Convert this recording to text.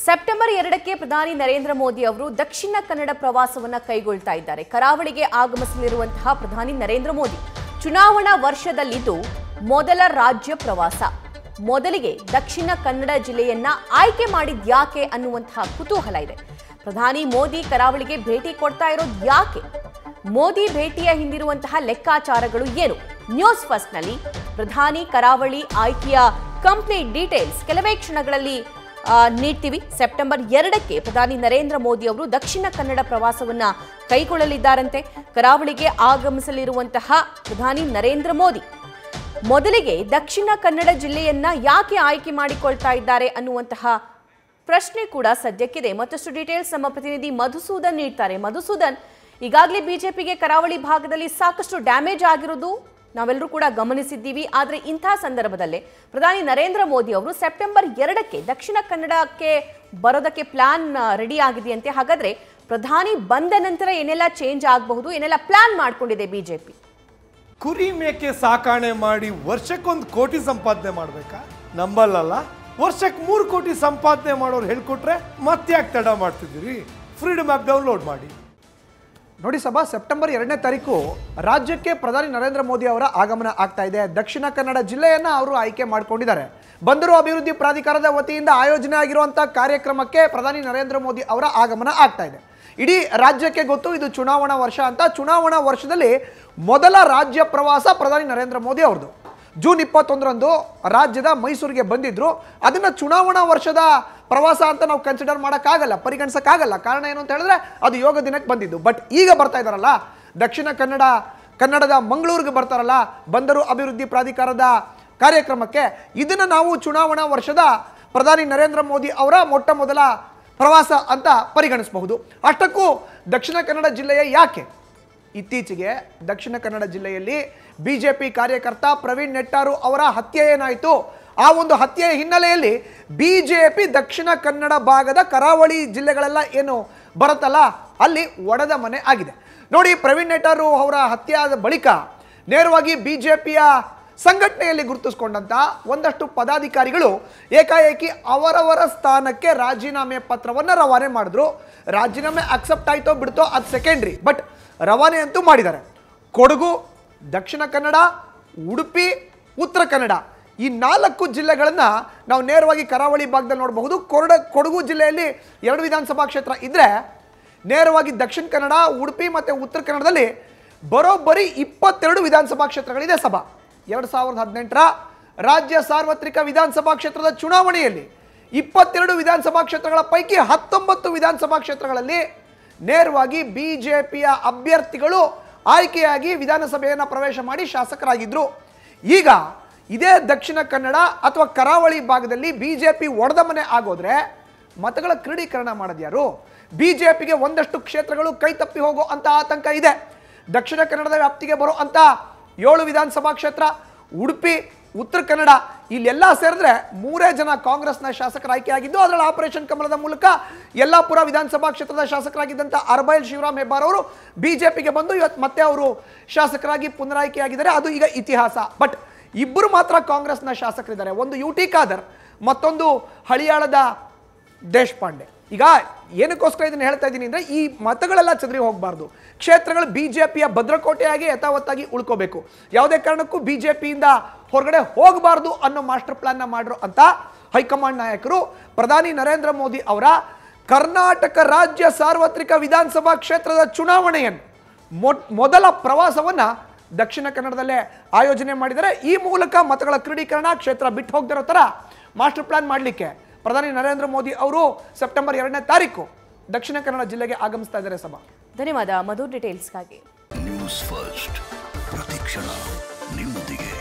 September ಎರಡಕ್ಕೆ ಪ್ರಧಾನಿ ನರೇಂದ್ರ ಮೋದಿ ಅವರು ದಕ್ಷಿಣ ಕನ್ನಡ ಪ್ರವಾಸವನ್ನ ಕೈಗೊಳ್ತಾ ಇದ್ದಾರೆ ಕರಾವಳಿಗೆ ಆಗಮಿಸಲಿರುವಂತಹ ಪ್ರಧಾನಿ ನರೇಂದ್ರ ಮೋದಿ ಚುನಾವಣಾ ವರ್ಷದಲ್ಲಿದ್ದು ಮೊದಲ ರಾಜ್ಯ ಪ್ರವಾಸ ಮೊದಲಿಗೆ ದಕ್ಷಿಣ ಕನ್ನಡ ಜಿಲ್ಲೆಯನ್ನ ಆಯ್ಕೆ ಮಾಡಿದ್ಯಾಕೆ ಅನ್ನುವಂತಹ ಕುತೂಹಲ ಇದೆ ಪ್ರಧಾನಿ ಮೋದಿ ಕರಾವಳಿಗೆ ಭೇಟಿ ಕೊಡ್ತಾ ಇರೋದು ಯಾಕೆ ಮೋದಿ ಭೇಟಿಯ ಹಿಂದಿರುವಂತಹ ಲೆಕ್ಕಾಚಾರಗಳು ಏನು ನ್ಯೂಸ್ ಫಸ್ಟ್ನಲ್ಲಿ ಪ್ರಧಾನಿ ಕರಾವಳಿ ಆಯ್ಕೆಯ ಕಂಪ್ಲೀಟ್ ಡೀಟೇಲ್ಸ್ ಕೆಲವೇ ಕ್ಷಣಗಳಲ್ಲಿ ಆ, ನೀಡ್ತೀವಿ ಸೆಪ್ಟೆಂಬರ್ ಎರಡಕ್ಕೆ ಪ್ರಧಾನಿ ನರೇಂದ್ರ ಮೋದಿ ಅವರು ದಕ್ಷಿಣ ಕನ್ನಡ ಪ್ರವಾಸವನ್ನ ಕೈಗೊಳ್ಳಲಿದ್ದಾರಂತೆ ಕರಾವಳಿಗೆ ಆಗಮಿಸಲಿರುವಂತಹ ಪ್ರಧಾನಿ ನರೇಂದ್ರ ಮೋದಿ ಮೊದಲಿಗೆ ದಕ್ಷಿಣ ಕನ್ನಡ ಜಿಲ್ಲೆಯನ್ನ ಯಾಕೆ ಆಯ್ಕೆ ಮಾಡಿಕೊಳ್ತಾ ಇದ್ದಾರೆ ಅನ್ನುವಂತಹ ಪ್ರಶ್ನೆ ಕೂಡ ಸದ್ಯಕ್ಕಿದೆ ಮತ್ತಷ್ಟು ಡೀಟೇಲ್ಸ್ ನಮ್ಮ ಪ್ರತಿನಿಧಿ ಮಧುಸೂದನ್ ನೀಡ್ತಾರೆ ಮಧುಸೂದನ್ ಈಗಾಗಲೇ ಬಿಜೆಪಿಗೆ ಕರಾವಳಿ ಭಾಗದಲ್ಲಿ ಸಾಕಷ್ಟು ಡ್ಯಾಮೇಜ್ ಆಗಿರೋದು ನಾವೆಲ್ಲರೂ ಕೂಡ ಗಮನಿಸಿದ್ದೀವಿ ಆದರೆ ಇಂಥ ಸಂದರ್ಭದಲ್ಲೇ ಪ್ರಧಾನಿ ನರೇಂದ್ರ ಮೋದಿ ಅವರು ಸೆಪ್ಟೆಂಬರ್ ಎರಡಕ್ಕೆ ದಕ್ಷಿಣ ಕನ್ನಡಕ್ಕೆ ಬರೋದಕ್ಕೆ ಪ್ಲಾನ್ ರೆಡಿ ಆಗಿದೆಯಂತೆ ಹಾಗಾದ್ರೆ ಪ್ರಧಾನಿ ಬಂದ ನಂತರ ಏನೆಲ್ಲ ಚೇಂಜ್ ಆಗಬಹುದು ಏನೆಲ್ಲ ಪ್ಲಾನ್ ಮಾಡ್ಕೊಂಡಿದೆ ಬಿಜೆಪಿ ಕುರಿ ಮೇಕೆ ಸಾಕಾಣೆ ಮಾಡಿ ವರ್ಷಕ್ಕೊಂದು ಕೋಟಿ ಸಂಪಾದನೆ ಮಾಡ್ಬೇಕಾ ನಂಬಲ್ಲಲ್ಲ ವರ್ಷಕ್ಕೆ ಮೂರು ಕೋಟಿ ಸಂಪಾದನೆ ಮಾಡೋರು ಹೇಳ್ಕೊಟ್ರೆ ಮತ್ತ್ಯಾಕೆ ತಡ ಮಾಡ್ತಿದ್ದೀರಿ ಫ್ರೀಡಮ್ ಆ್ಯಪ್ ಡೌನ್ಲೋಡ್ ಮಾಡಿ ನೋಡಿ ಸಭಾ ಸೆಪ್ಟೆಂಬರ್ ಎರಡನೇ ತಾರೀಕು ರಾಜ್ಯಕ್ಕೆ ಪ್ರಧಾನಿ ನರೇಂದ್ರ ಮೋದಿ ಅವರ ಆಗಮನ ಆಗ್ತಾ ಇದೆ ದಕ್ಷಿಣ ಕನ್ನಡ ಜಿಲ್ಲೆಯನ್ನ ಅವರು ಆಯ್ಕೆ ಮಾಡಿಕೊಂಡಿದ್ದಾರೆ ಬಂದರು ಅಭಿವೃದ್ಧಿ ಪ್ರಾಧಿಕಾರದ ವತಿಯಿಂದ ಆಯೋಜನೆ ಆಗಿರುವಂತಹ ಕಾರ್ಯಕ್ರಮಕ್ಕೆ ಪ್ರಧಾನಿ ನರೇಂದ್ರ ಮೋದಿ ಅವರ ಆಗಮನ ಆಗ್ತಾ ಇದೆ ಇಡೀ ರಾಜ್ಯಕ್ಕೆ ಗೊತ್ತು ಇದು ಚುನಾವಣಾ ವರ್ಷ ಅಂತ ಚುನಾವಣಾ ವರ್ಷದಲ್ಲಿ ಮೊದಲ ರಾಜ್ಯ ಪ್ರವಾಸ ಪ್ರಧಾನಿ ನರೇಂದ್ರ ಮೋದಿ ಅವ್ರದ್ದು ಜೂನ್ ಇಪ್ಪತ್ತೊಂದರಂದು ರಾಜ್ಯದ ಮೈಸೂರಿಗೆ ಬಂದಿದ್ರು ಅದನ್ನ ಚುನಾವಣಾ ವರ್ಷದ ಪ್ರವಾಸ ಅಂತ ನಾವು ಕನ್ಸಿಡರ್ ಮಾಡೋಕ್ಕಾಗಲ್ಲ ಪರಿಗಣಿಸೋಕ್ಕಾಗಲ್ಲ ಕಾರಣ ಏನು ಅಂತ ಹೇಳಿದ್ರೆ ಅದು ಯೋಗ ದಿನಕ್ಕೆ ಬಂದಿದ್ದು ಬಟ್ ಈಗ ಬರ್ತಾ ಇದ್ದಾರಲ್ಲ ದಕ್ಷಿಣ ಕನ್ನಡ ಕನ್ನಡದ ಮಂಗಳೂರಿಗೆ ಬರ್ತಾರಲ್ಲ ಬಂದರು ಅಭಿವೃದ್ಧಿ ಪ್ರಾಧಿಕಾರದ ಕಾರ್ಯಕ್ರಮಕ್ಕೆ ಇದನ್ನ ನಾವು ಚುನಾವಣಾ ವರ್ಷದ ಪ್ರಧಾನಿ ನರೇಂದ್ರ ಮೋದಿ ಅವರ ಮೊಟ್ಟ ಮೊದಲ ಪ್ರವಾಸ ಅಂತ ಪರಿಗಣಿಸಬಹುದು ಅಷ್ಟಕ್ಕೂ ದಕ್ಷಿಣ ಕನ್ನಡ ಜಿಲ್ಲೆಯ ಯಾಕೆ ಇತ್ತೀಚೆಗೆ ದಕ್ಷಿಣ ಕನ್ನಡ ಜಿಲ್ಲೆಯಲ್ಲಿ ಬಿಜೆಪಿ ಕಾರ್ಯಕರ್ತ ಪ್ರವೀಣ್ ನೆಟ್ಟಾರು ಅವರ ಹತ್ಯೆ ಏನಾಯಿತು ಆ ಒಂದು ಹತ್ಯೆಯ ಹಿನ್ನೆಲೆಯಲ್ಲಿ ಬಿಜೆಪಿ ದಕ್ಷಿಣ ಕನ್ನಡ ಭಾಗದ ಕರಾವಳಿ ಜಿಲ್ಲೆಗಳೆಲ್ಲ ಏನು ಬರುತ್ತಲ್ಲ ಅಲ್ಲಿ ಒಡೆದ ಮನೆ ಆಗಿದೆ ನೋಡಿ ಪ್ರವೀಣ್ ನೆಟ್ಟಾರು ಅವರ ಹತ್ಯೆ ಆದ ಬಳಿಕ ನೇರವಾಗಿ ಬಿಜೆಪಿಯ ಸಂಘಟನೆಯಲ್ಲಿ ಗುರುತಿಸಿಕೊಂಡಂತ ಒಂದಷ್ಟು ಪದಾಧಿಕಾರಿಗಳು ಏಕಾಏಕಿ ಅವರವರ ಸ್ಥಾನಕ್ಕೆ ರಾಜೀನಾಮೆ ಪತ್ರವನ್ನು ರವಾನೆ ಮಾಡಿದ್ರು ರಾಜೀನಾಮೆ ಅಕ್ಸೆಪ್ಟ್ ಆಯ್ತೋ ಬಿಡ್ತೋ ಅದು ಸೆಕೆಂಡ್ರಿ ಬಟ್ ರವಾನೆ ಅಂತೂ ಮಾಡಿದ್ದಾರೆ ಕೊಡಗು ದಕ್ಷಿಣ ಕನ್ನಡ ಉಡುಪಿ ಉತ್ತರ ಕನ್ನಡ ಈ ನಾಲ್ಕು ಜಿಲ್ಲೆಗಳನ್ನು ನಾವು ನೇರವಾಗಿ ಕರಾವಳಿ ಭಾಗದಲ್ಲಿ ನೋಡಬಹುದು ಕೊರಡ ಕೊಡಗು ಜಿಲ್ಲೆಯಲ್ಲಿ ಎರಡು ವಿಧಾನಸಭಾ ಕ್ಷೇತ್ರ ಇದ್ರೆ ನೇರವಾಗಿ ದಕ್ಷಿಣ ಕನ್ನಡ ಉಡುಪಿ ಮತ್ತು ಉತ್ತರ ಕನ್ನಡದಲ್ಲಿ ಬರೋಬ್ಬರಿ ಇಪ್ಪತ್ತೆರಡು ವಿಧಾನಸಭಾ ಕ್ಷೇತ್ರಗಳಿದೆ ಸಭಾ ಎರಡು ಸಾವಿರದ ಹದಿನೆಂಟರ ರಾಜ್ಯ ಸಾರ್ವತ್ರಿಕ ವಿಧಾನಸಭಾ ಕ್ಷೇತ್ರದ ಚುನಾವಣೆಯಲ್ಲಿ ಇಪ್ಪತ್ತೆರಡು ವಿಧಾನಸಭಾ ಕ್ಷೇತ್ರಗಳ ಪೈಕಿ ಹತ್ತೊಂಬತ್ತು ವಿಧಾನಸಭಾ ಕ್ಷೇತ್ರಗಳಲ್ಲಿ ನೇರವಾಗಿ ಬಿಜೆಪಿಯ ಅಭ್ಯರ್ಥಿಗಳು ಆಯ್ಕೆಯಾಗಿ ವಿಧಾನಸಭೆಯನ್ನು ಪ್ರವೇಶ ಮಾಡಿ ಶಾಸಕರಾಗಿದ್ರು ಈಗ ಇದೇ ದಕ್ಷಿಣ ಕನ್ನಡ ಅಥವಾ ಕರಾವಳಿ ಭಾಗದಲ್ಲಿ ಬಿಜೆಪಿ ಒಡೆದ ಮನೆ ಆಗೋದ್ರೆ ಮತಗಳ ಕ್ರೋಢೀಕರಣ ಮಾಡೋದು ಯಾರು ಬಿಜೆಪಿಗೆ ಒಂದಷ್ಟು ಕ್ಷೇತ್ರಗಳು ಕೈ ತಪ್ಪಿ ಹೋಗೋ ಅಂತ ಆತಂಕ ಇದೆ ದಕ್ಷಿಣ ಕನ್ನಡದ ವ್ಯಾಪ್ತಿಗೆ ಬರೋ ಅಂತ ಏಳು ವಿಧಾನಸಭಾ ಕ್ಷೇತ್ರ ಉಡುಪಿ ಉತ್ತರ ಕನ್ನಡ ಇಲ್ಲೆಲ್ಲ ಸೇರಿದ್ರೆ ಮೂರೇ ಜನ ಕಾಂಗ್ರೆಸ್ನ ಶಾಸಕರ ಆಯ್ಕೆಯಾಗಿದ್ದು ಅದರಲ್ಲಿ ಆಪರೇಷನ್ ಕಮಲದ ಮೂಲಕ ಯಲ್ಲಾಪುರ ವಿಧಾನಸಭಾ ಕ್ಷೇತ್ರದ ಶಾಸಕರಾಗಿದ್ದಂಥ ಅರ್ಬೈಲ್ ಶಿವರಾಮ್ ಹೆಬ್ಬಾರ್ ಅವರು ಬಿಜೆಪಿಗೆ ಬಂದು ಇವತ್ತು ಮತ್ತೆ ಅವರು ಶಾಸಕರಾಗಿ ಪುನರಾಯ್ಕೆಯಾಗಿದ್ದಾರೆ ಅದು ಈಗ ಇತಿಹಾಸ ಬಟ್ ಇಬ್ಬರು ಮಾತ್ರ ಕಾಂಗ್ರೆಸ್ನ ಶಾಸಕರಿದ್ದಾರೆ ಒಂದು ಯು ಟಿ ಖಾದರ್ ಮತ್ತೊಂದು ಹಳಿಯಾಳದ ದೇಶಪಾಂಡೆ ಈಗ ಏನಕ್ಕೋಸ್ಕರ ಇದನ್ನ ಹೇಳ್ತಾ ಇದ್ದೀನಿ ಅಂದ್ರೆ ಈ ಮತಗಳೆಲ್ಲ ಚದರಿ ಹೋಗಬಾರ್ದು ಕ್ಷೇತ್ರಗಳು ಬಿಜೆಪಿಯ ಭದ್ರಕೋಟೆಯಾಗಿ ಯಥಾವತ್ತಾಗಿ ಉಳ್ಕೋಬೇಕು ಯಾವುದೇ ಕಾರಣಕ್ಕೂ ಬಿಜೆಪಿಯಿಂದ ಹೊರಗಡೆ ಹೋಗಬಾರ್ದು ಅನ್ನೋ ಮಾಸ್ಟರ್ ಪ್ಲಾನ್ನ ಮಾಡಿರೋ ಅಂತ ಹೈಕಮಾಂಡ್ ನಾಯಕರು ಪ್ರಧಾನಿ ನರೇಂದ್ರ ಮೋದಿ ಅವರ ಕರ್ನಾಟಕ ರಾಜ್ಯ ಸಾರ್ವತ್ರಿಕ ವಿಧಾನಸಭಾ ಕ್ಷೇತ್ರದ ಚುನಾವಣೆಯನ್ನು ಮೊಟ್- ಮೊದಲ ಪ್ರವಾಸವನ್ನ ದಕ್ಷಿಣ ಕನ್ನಡದಲ್ಲೇ ಆಯೋಜನೆ ಮಾಡಿದರೆ ಈ ಮೂಲಕ ಮತಗಳ ಕ್ರೋಢೀಕರಣ ಕ್ಷೇತ್ರ ಬಿಟ್ಟು ಹೋಗ್ದಿರೋ ಥರ ಮಾಸ್ಟರ್ ಪ್ಲಾನ್ ಮಾಡಲಿಕ್ಕೆ ಪ್ರಧಾನಿ ನರೇಂದ್ರ ಮೋದಿ ಅವರು ಸೆಪ್ಟೆಂಬರ್ ಎರಡನೇ ತಾರೀಕು ದಕ್ಷಿಣ ಕನ್ನಡ ಜಿಲ್ಲೆಗೆ ಆಗಮಿಸ್ತಾ ಇದ್ದಾರೆ ಸಭಾ ಧನ್ಯವಾದ ಮಧು ಡೀಟೇಲ್ಸ್ಗಾಗಿ ನ್ಯೂಸ್ ಫಸ್ಟ್ ಪ್ರತಿಕ್ಷಣ ನಿಮ್ಮೊಂದಿಗೆ